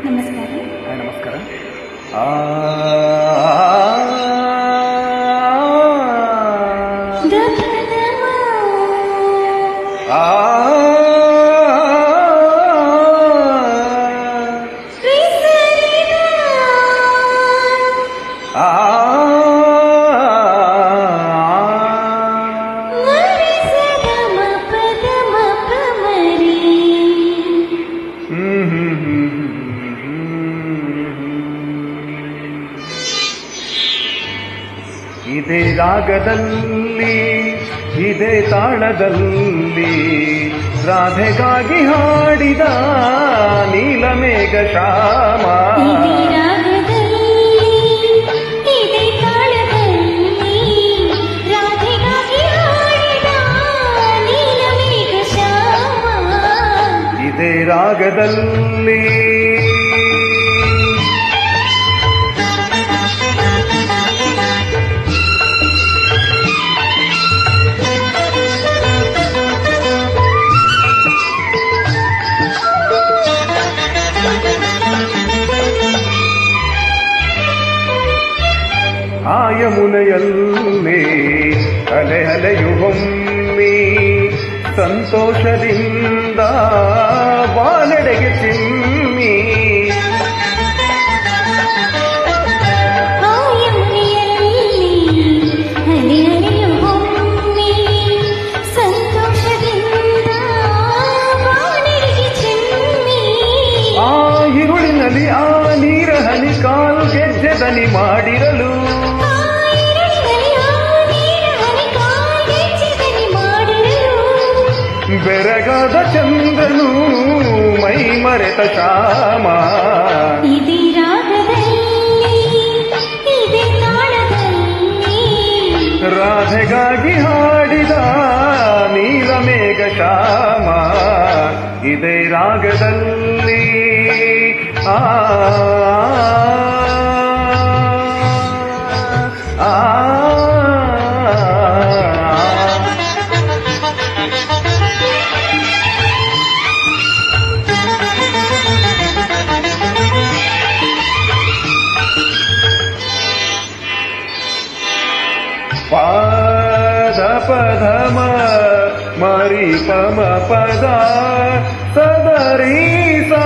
ನಮಸ್ಕಾರ ಹಾಯ್ ನಮಸ್ಕಾರ ಇದೇ ರಾಗದಲ್ಲಿ ಇದೇ ತಾಳದಲ್ಲಿ ರಾಧೆಗಾಗಿ ಹಾಡಿದ ನೀಲಮೇಘ ಶ್ಯಾಮ ಇದೇ ರಾಗದಲ್ಲಿ ಆ ಯಮುನೆಯಲ್ಲಿ ಅಲೆ ಅಲೆಯುವೊಮ್ಮಿ ಸಂತೋಷದಿಂದ ಬಾಲೆಡೆಗೆ ಚಿಮ್ಮಿ ಆ ಇರುಳಿನಲ್ಲಿ ಆ ನೀರ ಹನಿ ಕಾಲು ಗೆಜ್ಜೆ ದನಿ ಮಾಡಿರಲು ಬೆರಗಾದ ಚಂದ್ರನು ಮೈ ಮರೆತ ಶ್ಯಾಮ ಇದೇ ರಾಗದಲ್ಲಿ ಇದೇ ತಾಳದಲ್ಲಿ ರಾಧೆಗಾಗಿ ಹಾಡಿದ ನೀಲಮೇಘ ಶ್ಯಾಮ ಇದೇ ರಾಗದಲ್ಲಿ ಆ ಆ, ಆ ಪಾದ ಪದಮ ಮರಿ ಪಮ ಪದ ಸದರಿ ಸ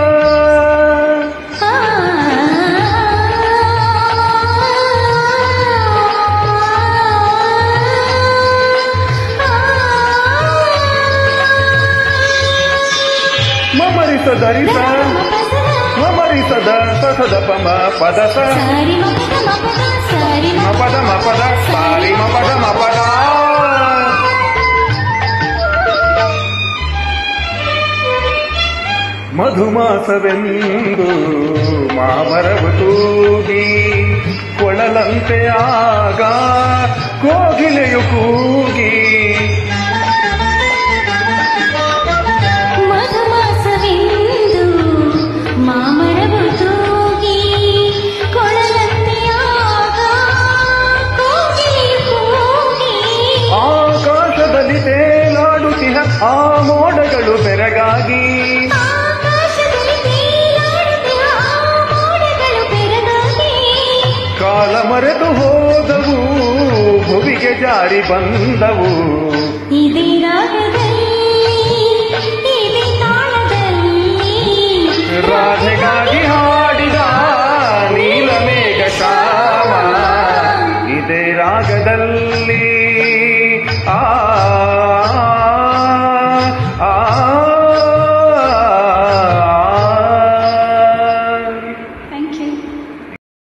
ಮಮರಿ ಸದರಿ ಸ ಮಮರಿ ಸದ ಸದ ಪಮ ಪದ ಸ ಮ ಪದ ಮ ಪದ ಸಾರಿ ಮ ಪದ ಮ ಪದ ಮಧುಮಾಸವೆಂದು ಮಾಮರವು ತೂಗಿ ಕೊಳಲಂತೆ ಆಗ ಕೋಗಿಲೆಯು ಕೂಗಿ ಮಧುಮಾಸವೆಂದು ಮಾಮರವು ತೂಗಿ ಕೊಳಲಂತೆಯಾಗ ಕೋಗಿಲೆಯು ಕೂಗಿ ಆಕಾಶದಲ್ಲಿ ತೇಲಾಡುತ್ತಿಹ ಆ ಮೋಡಗಳು ಬೆರಗಾಗಿ ಆಕಾಶದಲ್ಲಿ ತೇಲಾಡುತ್ತಿರುವ ಆ ಮೋಡಗಳು ಬೆರಗಾಗಿ ಕಾಲ ಮರೆತು ಹೋದವು ಭುವಿಗೆ ಜಾರಿ ಬಂದವು ಇದೇ ರಾಗದಲ್ಲಿ ಇದೇ ತಾಳದಲ್ಲಿ ರಾಧೆಗಾಗಿ ಹಾಡಿದ ನೀಲಮೇಘ ಶ್ಯಾಮ ಇದೇ ರಾಗದಲ್ಲಿ